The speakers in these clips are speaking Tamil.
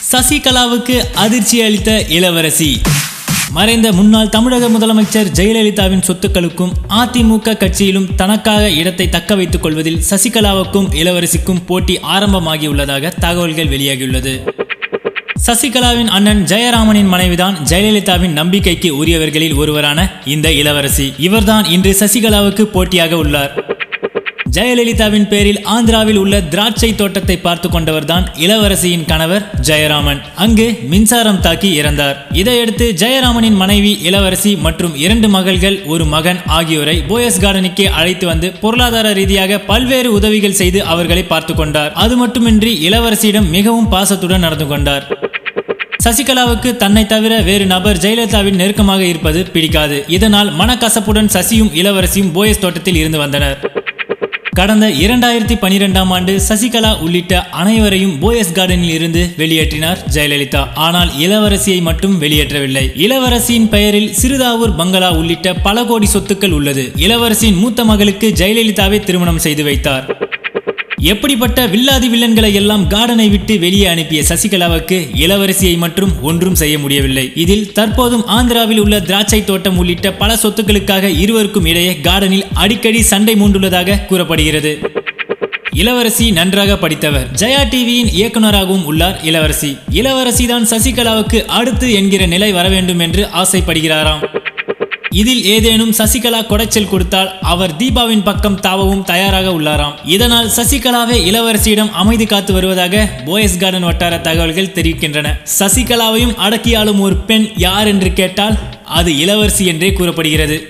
சசிகலாவுக்கு அதிர்ச்சி அளித்த இளவரசி மறைந்த முன்னாள் தமிழக முதலமைச்சர் ஜெயலலிதாவின் சொத்துக்களுக்கும் அதிமுக கட்சியிலும் தனக்காக இடத்தை தக்க வைத்துக் கொள்வதில் சசிகலாவுக்கும் இளவரசிக்கும் போட்டி ஆரம்பமாகியுள்ளதாக தகவல்கள் வெளியாகியுள்ளது சசிகலாவின் அண்ணன் ஜெயராமனின் மனைவிதான் ஜெயலலிதாவின் நம்பிக்கைக்கு உரியவர்களில் ஒருவரான இந்த இளவரசி இவர்தான் இன்று சசிகலாவுக்கு போட்டியாக உள்ளார் ஜெயலலிதாவின் பேரில் ஆந்திராவில் உள்ள திராட்சை தோட்டத்தை பார்த்து கொண்டவர்தான் இளவரசியின் கணவர் ஜெயராமன் அங்கு மின்சாரம் தாக்கி இறந்தார் இதையடுத்து ஜெயராமனின் மனைவி இளவரசி மற்றும் இரண்டு மகள்கள் ஒரு மகன் ஆகியோரை போயஸ் கார்டனுக்கே அழைத்து வந்து பொருளாதார ரீதியாக பல்வேறு உதவிகள் செய்து அவர்களை பார்த்து கொண்டார் அது மட்டுமின்றி இளவரசியிடம் மிகவும் பாசத்துடன் நடந்து கொண்டார் சசிகலாவுக்கு தன்னை தவிர வேறு நபர் ஜெயலலிதாவின் நெருக்கமாக இருப்பது பிடிக்காது இதனால் மனக்கசப்புடன் சசியும் இளவரசியும் போயஸ் தோட்டத்தில் இருந்து வந்தனர் கடந்த இரண்டாயிரத்தி பனிரெண்டாம் ஆண்டு சசிகலா உள்ளிட்ட அனைவரையும் போயஸ் கார்டனில் இருந்து வெளியேற்றினார் ஜெயலலிதா ஆனால் இளவரசியை மட்டும் வெளியேற்றவில்லை இளவரசியின் பெயரில் சிறுதாவூர் பங்களா உள்ளிட்ட பல கோடி சொத்துக்கள் உள்ளது இளவரசியின் மூத்த மகளுக்கு ஜெயலலிதாவே திருமணம் செய்து வைத்தார் எப்படிப்பட்ட வில்லாதி வில்லன்களை எல்லாம் கார்டனை விட்டு வெளியே அனுப்பிய சசிகலாவுக்கு இளவரசியை மட்டும் ஒன்றும் செய்ய முடியவில்லை இதில் தற்போதும் ஆந்திராவில் உள்ள திராட்சை தோட்டம் உள்ளிட்ட பல சொத்துக்களுக்காக இருவருக்கும் இடையே கார்டனில் அடிக்கடி சண்டை மூண்டுள்ளதாக கூறப்படுகிறது இளவரசி நன்றாக படித்தவர் ஜெயா டிவியின் இயக்குனராகவும் உள்ளார் இளவரசி இளவரசி தான் சசிகலாவுக்கு அடுத்து என்கிற நிலை வர வேண்டும் என்று ஆசைப்படுகிறாராம் இதில் ஏதேனும் சசிகலா கொடைச்சல் கொடுத்தால் அவர் தீபாவின் பக்கம் தாவவும் தயாராக உள்ளாராம் இதனால் சசிகலாவே இளவரசியிடம் அமைதி காத்து வருவதாக போயஸ் கார்டன் வட்டார தகவல்கள் தெரிவிக்கின்றன சசிகலாவையும் அடக்கி ஆளும் ஒரு பெண் யார் என்று கேட்டால் அது இளவரசி என்றே கூறப்படுகிறது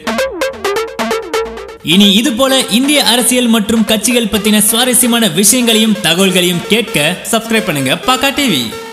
இனி இது போல இந்திய அரசியல் மற்றும் கட்சிகள் பத்தின சுவாரஸ்யமான விஷயங்களையும் தகவல்களையும் கேட்க சப்ஸ்கிரைப் பண்ணுங்க பாக்கா டிவி